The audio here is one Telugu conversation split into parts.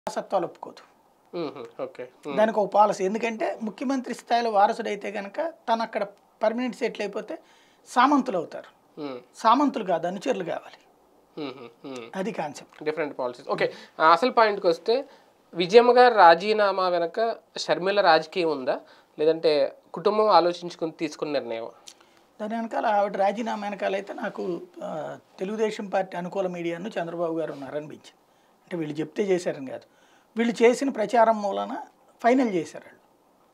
వారసత్వాలు ఒప్పుకోదు మ్మ్. ఓకే మ్మ్. దానికి ఒక పాలసీ ఎందుకంటే ముఖ్యమంత్రి స్థాయిలో వారసుడైతే కనుక తను అక్కడ పర్మనెంట్ సెటిల్ అయిపోతే సామంతులు అవుతారు మ్మ్. సామంతులు కాదు అనుచరులు కావాలి మ్మ్. మ్మ్. అది కాన్సెప్ట్ డిఫరెంట్ పాలసీస్ ఓకే ఆ, అసలు పాయింట్కి వస్తే విజయమ్మ గారి రాజీనామా వెనక షర్మిల రాజకీయం ఉందా లేదంటే కుటుంబం ఆలోచించుకుని తీసుకున్న నిర్ణయం దాని వెనకాల ఆవిడ రాజీనామా వెనకాల అయితే నాకు ఆ, తెలుగుదేశం పార్టీ అనుకూల మీడియాను చంద్రబాబు గారు ఉన్నారనిపించింది అంటే వీళ్ళు చెప్తే చేశారని కాదు వీళ్ళు చేసిన ప్రచారం మూలన ఫైనల్ చేశారు వాళ్ళు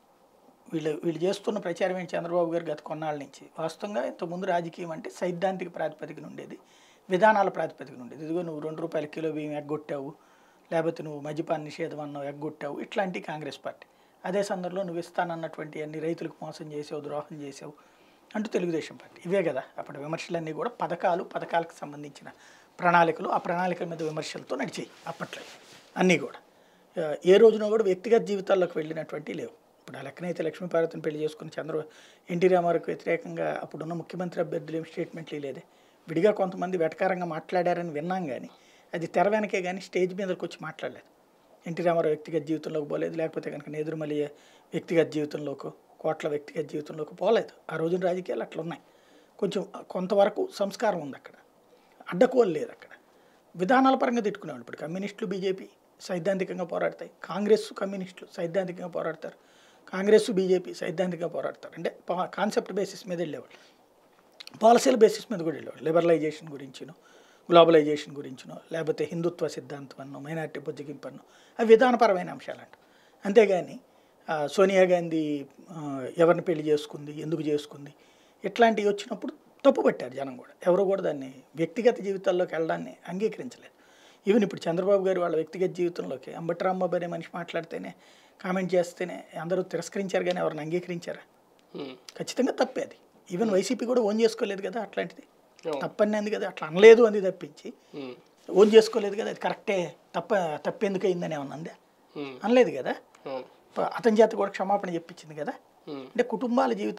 వీళ్ళు వీళ్ళు చేస్తున్న ప్రచారం ఏంటి చంద్రబాబు గారు గత కొన్నాళ్ళ నుంచి వాస్తవంగా ఇంతకుముందు రాజకీయం అంటే సైద్ధాంతిక ప్రాతిపదికన ఉండేది విధానాల ప్రాతిపదికన ఉండేది ఇదిగో నువ్వు రెండు రూపాయల కిలో బియ్యం ఎగ్గొట్టావు లేకపోతే నువ్వు మద్యపాన నిషేధం అన్నావు ఎగ్గొట్టావు ఇట్లాంటి కాంగ్రెస్ పార్టీ అదే సందర్భంలో నువ్వు ఇస్తానన్నటువంటి అన్ని రైతులకు మోసం చేసావు ద్రోహం చేసావు అంటూ తెలుగుదేశం పార్టీ ఇవే కదా అప్పుడు విమర్శలన్నీ కూడా పథకాలు పథకాలకు సంబంధించిన ప్రణాళికలు ఆ ప్రణాళికల మీద విమర్శలతో నడిచాయి అప్పట్లో అన్నీ కూడా ఆ, ఏ రోజున కూడా వ్యక్తిగత జీవితాల్లోకి వెళ్ళినటువంటి లేవు ఇప్పుడు ఆ లెక్కనైతే లక్ష్మీపార్వతిని పెళ్లి చేసుకుని చంద్ర ఎన్టీ రామారావుకి వ్యతిరేకంగా అప్పుడున్న ముఖ్యమంత్రి అభ్యర్థులు ఏం స్టేట్మెంట్లు లేదే విడిగా కొంతమంది వెటకారంగా మాట్లాడారని విన్నాం కానీ అది తెర వెనకే కానీ స్టేజ్ మీదకి వచ్చి మాట్లాడలేదు ఎన్టీ రామారావు వ్యక్తిగత జీవితంలోకి పోలేదు లేకపోతే కనుక నేదురుమల్లి వ్యక్తిగత జీవితంలోకి కోట్ల వ్యక్తిగత జీవితంలోకి పోలేదు ఆ రోజున రాజకీయాలు అట్లా ఉన్నాయి కొంచెం కొంతవరకు సంస్కారం ఉంది అక్కడ అడ్డకోలు లేదు అక్కడ విధానాల పరంగా తిట్టుకునేవాడు ఇప్పుడు కమ్యూనిస్టులు బీజేపీ సైద్ధాంతికంగా పోరాడతాయి కాంగ్రెస్ కమ్యూనిస్టులు సైద్ధాంతికంగా పోరాడతారు కాంగ్రెస్ బీజేపీ సైద్ధాంతికంగా పోరాడతారు అంటే కాన్సెప్ట్ బేసిస్ మీద వెళ్ళేవాళ్ళు పాలసీల బేసిస్ మీద కూడా వెళ్ళేవాళ్ళు లిబరలైజేషన్ గురించినో గ్లోబలైజేషన్ గురించినో లేకపోతే హిందుత్వ సిద్ధాంతం అన్నో మైనార్టీ బుజ్జగింపు అన్నో అవి విధానపరమైన అంశాలంట అంతేగాని ఆ, సోనియా గాంధీ ఆ, ఎవరిని పెళ్లి చేసుకుంది ఎందుకు చేసుకుంది ఇట్లాంటివి వచ్చినప్పుడు తప్పు పట్టారు జనం కూడా ఎవరు కూడా దాన్ని వ్యక్తిగత జీవితాల్లోకి వెళ్ళడాన్ని అంగీకరించలేదు ఈవెన్ ఇప్పుడు చంద్రబాబు గారు వాళ్ళ వ్యక్తిగత జీవితంలోకి అంబటి రాంబాబు అనే మనిషి మాట్లాడితేనే కామెంట్ చేస్తేనే అందరూ తిరస్కరించారు కానీ ఎవరిని అంగీకరించారా మ్మ్. ఖచ్చితంగా తప్పే అది ఈవెన్ వైసీపీ కూడా ఓన్ చేసుకోలేదు కదా అట్లాంటిది అవును. తప్పని అంది కదా అట్లా అనలేదు అంది తప్పించి మ్మ్. ఓన్ చేసుకోలేదు కదా అది కరెక్టే తప్ప తప్పెందుకు అయిందని ఏమన్నా అందా మ్మ్. అనలేదు కదా అవును ప- అతని చేత కూడా క్షమాపణ చెప్పించింది కదా మ్మ్. అంటే కుటుంబాల జీవితం